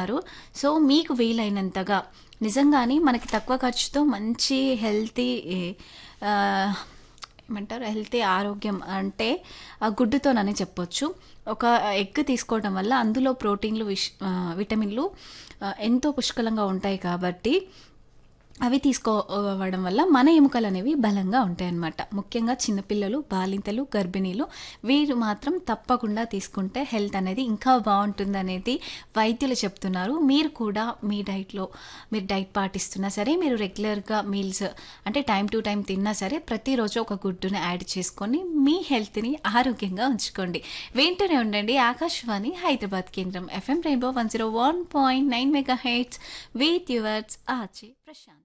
అంటారు సో మీకు వీలైనంతగా నిజంగానే మనకి తక్కువ ఖర్చుతో మంచి హెల్తీ ఏమంటారు హెల్తీ ఆరోగ్యం అంటే ఆ గుడ్డుతోనని చెప్పొచ్చు ఒక ఎగ్ తీసుకోవడం వల్ల అందులో ప్రోటీన్లు విష్ ఆ, విటమిన్లు ఆ, ఎంతో పుష్కలంగా ఉంటాయి కాబట్టి అవి తీసుకోవడం వల్ల మన ఎముకలు అనేవి బలంగా ఉంటాయి అన్నమాట ముఖ్యంగా చిన్నపిల్లలు బాలింతలు గర్భిణీలు వీరు మాత్రం తప్పకుండా తీసుకుంటే హెల్త్ అనేది ఇంకా బాగుంటుంది అనేది వైద్యులు చెప్తున్నారు మీరు కూడా మీ డైట్లో మీరు డైట్ పాటిస్తున్నా సరే మీరు రెగ్యులర్గా మీల్స్ అంటే టైం టు టైం తిన్నా సరే ప్రతిరోజు ఒక గుడ్డుని యాడ్ చేసుకొని మీ హెల్త్ని ఆరోగ్యంగా ఉంచుకోండి వెంటనే ఉండండి ఆకాశవాణి హైదరాబాద్ కేంద్రం FM rainbow one zero one point nine mega hits with yours Achi Prashanth